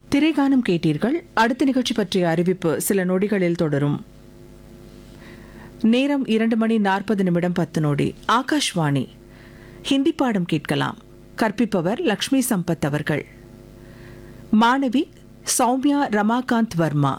திரைகானம் கேட்டீர்கள் அடுத்த நிகழ்ச்சி பற்றிய அறிவிப்பு சில நொடிகளில் தொடரும் நேரம் இரண்டு மணி நாற்பது நிமிடம் பத்து நொடி ஆகாஷ்வாணி ஹிந்தி பாடம் கேட்கலாம் கற்பிப்பவர் லக்ஷ்மி சம்பத் அவர்கள் மாணவி சௌமியா ரமாகாந்த் வர்மா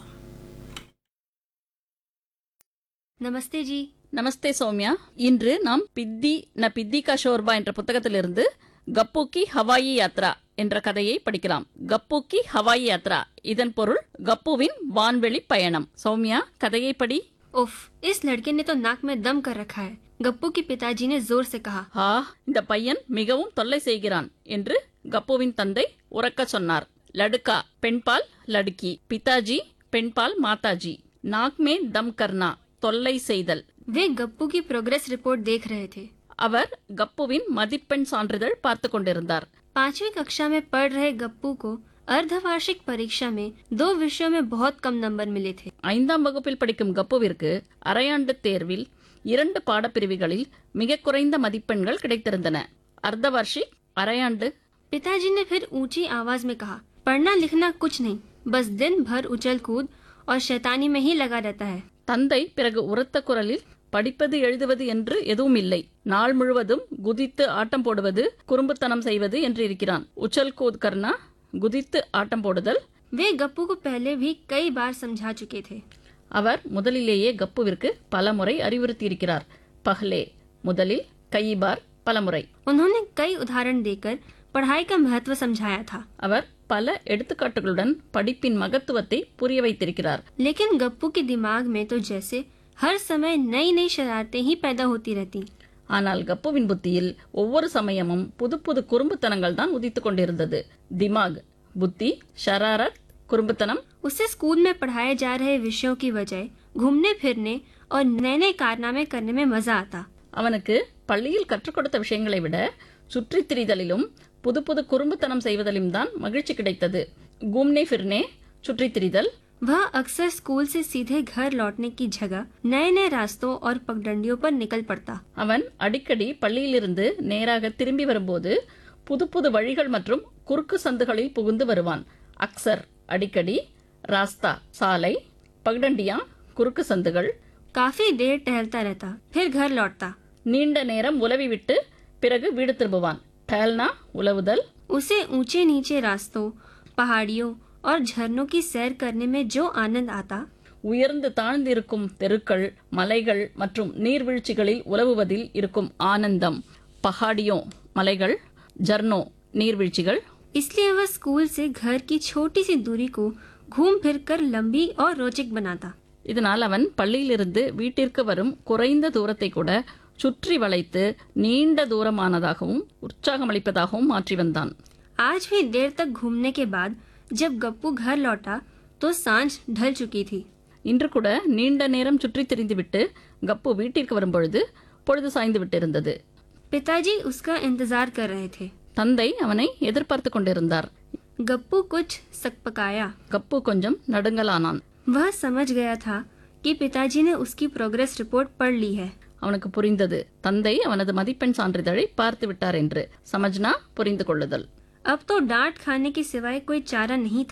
नमस्ते जी நமஸ்தே சௌமியா இன்று நாம் பித்தி ந பித்தி கா ஷோர்பா என்ற புத்தகத்திலிருந்து கப்பு கி ஹவாயி யாத்ரா என்ற கதையை படிக்கலாம் கப்பு கி ஹவாயி யாத்ரா இதன் பொருள் கப்புவின் வான்வெளி பயணம் சௌமியா கதையை படி उफ इस लड़के ने तो नाक में दम कर रखा है गप्पू के पिताजी ने जोर से कहा ஆ இந்த பையன் மிகவும் தொல்லை செய்கிறான் என்று கப்புவின் தந்தை உறக்க சொன்னார் லடுக்கா பெண்பால் லடுக்கி பிதாஜி பெண்பால் மாதாஜி நாக் மே தம் கர்னா தொல்லை செய்தல் वे गप्पू की प्रोग्रेस रिपोर्ट देख रहे थे அவர் கப்புவின் மதிப்பெண் சான்றிதழ் பார்த்து கொண்டிருந்தார் पांचवी कक्षा में पढ़ रहे गप्पू को अर्धवार्षिक परीक्षा में दो विषयों में बहुत कम नंबर मिले थे ஐந்தாம் வகுப்பில் படிக்கும் கப்புவிற்கு அரையாண்டு தேர்வில் இரண்டு பாடப்பிரிவுகளில் மிக குறைந்த மதிப்பெண்கள் கிடைத்திருந்தன அர்த்தவார்ஷிக் அரையாண்டு पिताजी ने फिर ऊंची आवाज में कहा पढ़ना लिखना कुछ नहीं बस दिन भर उछल कूद और शैतानी में ही लगा रहता है தந்தை பிறகு உரத்த குரலில் படிப்பது எழுதுவது என்று எதுவும் இல்லை நாள் முழுவதும் குதித்து ஆட்டம் போடுவது குறும்புத்தனம் செய்வது என்று இருக்கிறான் உச்சல் கூத் கர்னா குதித்து ஆட்டம் போடுதல் वे गप्पू को पहले भी कई बार समझा चुके थे அவர் முதலிலேயே கப்புவிற்கு பலமுறை அறிவுறுத்தியிருக்கிறார் பஹ்லே முதலில் கைபார் பலமுறை उन्होंने कई उदाहरण देकर पढ़ाई का महत्व समझाया था அவர் பல எடுத்துக்காட்டுகளுடன் படிப்பின் மகத்துவத்தை புரிய வைத்திருக்கிறார் लेकिन गप्पू के दिमाग में तो जैसे हर समय नई नई शरारतें ही पैदा होती रहती ஆனால் கப்புவின் புத்தியில் ஒவ்வொரு சமயமும் புது புது குறும்புத்தனங்கள் தான் உதித்துக் கொண்டிருந்தது திமாக் புத்தி ஷராரத் குறும்புத்தனம் उसे स्कूल में पढ़ाए जा रहे विषयों की वजह घूमने फिरने और नए नए कारनामे करने में मजा आता அவனுக்கு பள்ளியில் கற்றுக் கொடுத்த விஷயங்களை விட சுற்றித் திரிதலிலும் புது புது குறும்புத்தனம் செய்வதிலும் தான் மகிழ்ச்சி கிடைத்தது கூம்னே ஃபிர்னே சுற்றித் திரிதல் वह अक्सर स्कूल से सीधे घर लौटने की जगह नए नए रास्तों और पगडंडियों पर निकल पड़ता அவன் அடிக்கடி பள்ளியிலிருந்து நேராக திரும்பி வரும்போது புது புது வழிகள் மற்றும் குறுக்கு சந்துகளில் புகுந்து வருவான் அக்சர் அடிக்கடி ராஸ்தா சாலை பக்டண்டியா குறுக்கு சந்துகள் काफी देर टहलता रहता फिर घर लौटता நீண்ட நேரம் உலவி விட்டு பிறகு வீடு திரும்புவான் டேல்னா உலவுதல் उसे ऊंचे नीचे रास्तों पहाड़ियों और झरनों की सैर करने में जो आनंद आता உயர்ந்து தாழ்ந்திருக்கும் தெருக்கள் மலைகள் மற்றும் நீர்வீழ்ச்சிகளில் உலவுவதில் இருக்கும் ஆனந்தம் பஹாடியோ மலைகள் ஜர்னோ நீர்வீழ்ச்சிகள் इसलिए वह स्कूल से घर की छोटी सी दूरी को घूम फिर कर लंबी और रोचक बनाता இதனால் அவன் பள்ளியிலிருந்து வீட்டிற்கு வரும் குறைந்த தூரத்தை கூட சுற்றி வளைத்து நீண்ட தூரமானதாகவும் உற்சாகமளிப்பதாகவும் மாற்றி வந்தான் आज भी देर तक घूमने के बाद जब गप्पू घर लौटा तो सांझ ढल चुकी थी இன்று கூட நீண்ட நேரம் சுற்றித் திரிந்துவிட்டு கப்பு வீட்டிற்கு வரும்பொழுது பொழுது சாய்ந்து விட்டிருந்தது पिताजी उसका इंतजार कर रहे थे தந்தை அவனை எதிர்பார்த்து கொண்டிருந்தார் गप्पू कुछ सकपकाया கப்பு கொஞ்சம் நடுங்கலானான் वह समझ गया था कि पिताजी ने उसकी प्रोग्रेस रिपोर्ट पढ़ ली है அவனுக்கு புரிந்தது தந்தை அவனது மதிப்பெண் சான்றிதழை பார்த்து விட்டார் என்று சமஜ்னா புரிந்து கொள்ளுதல் अब तो डांट खाने के सिवाय कोई चारा नहीं था